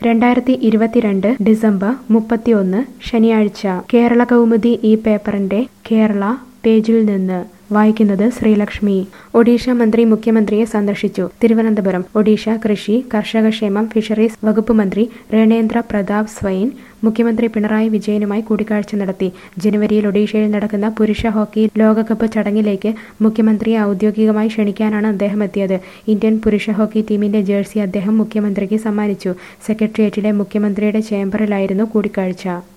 രണ്ടായിരത്തി ഇരുപത്തിരണ്ട് ഡിസംബർ മുപ്പത്തിയൊന്ന് ശനിയാഴ്ച കേരള കൗമുദി ഈ പേപ്പറിന്റെ കേരള പേജിൽ നിന്ന് വായിക്കുന്നത് ശ്രീലക്ഷ്മി ഒഡീഷ മന്ത്രി മുഖ്യമന്ത്രിയെ സന്ദർശിച്ചു തിരുവനന്തപുരം ഒഡീഷ കൃഷി കർഷകക്ഷേമം ഫിഷറീസ് വകുപ്പ് മന്ത്രി രണേന്ദ്ര പ്രതാപ് സ്വൈൻ മുഖ്യമന്ത്രി പിണറായി വിജയനുമായി കൂടിക്കാഴ്ച നടത്തി ജനുവരിയിൽ ഒഡീഷയിൽ നടക്കുന്ന പുരുഷ ഹോക്കി ലോകകപ്പ് ചടങ്ങിലേക്ക് മുഖ്യമന്ത്രിയെ ഔദ്യോഗികമായി ക്ഷണിക്കാനാണ് അദ്ദേഹം എത്തിയത് ഇന്ത്യൻ പുരുഷ ഹോക്കി ടീമിന്റെ ജേഴ്സി അദ്ദേഹം മുഖ്യമന്ത്രിക്ക് സമ്മാനിച്ചു സെക്രട്ടേറിയറ്റിലെ മുഖ്യമന്ത്രിയുടെ ചേംബറിലായിരുന്നു കൂടിക്കാഴ്ച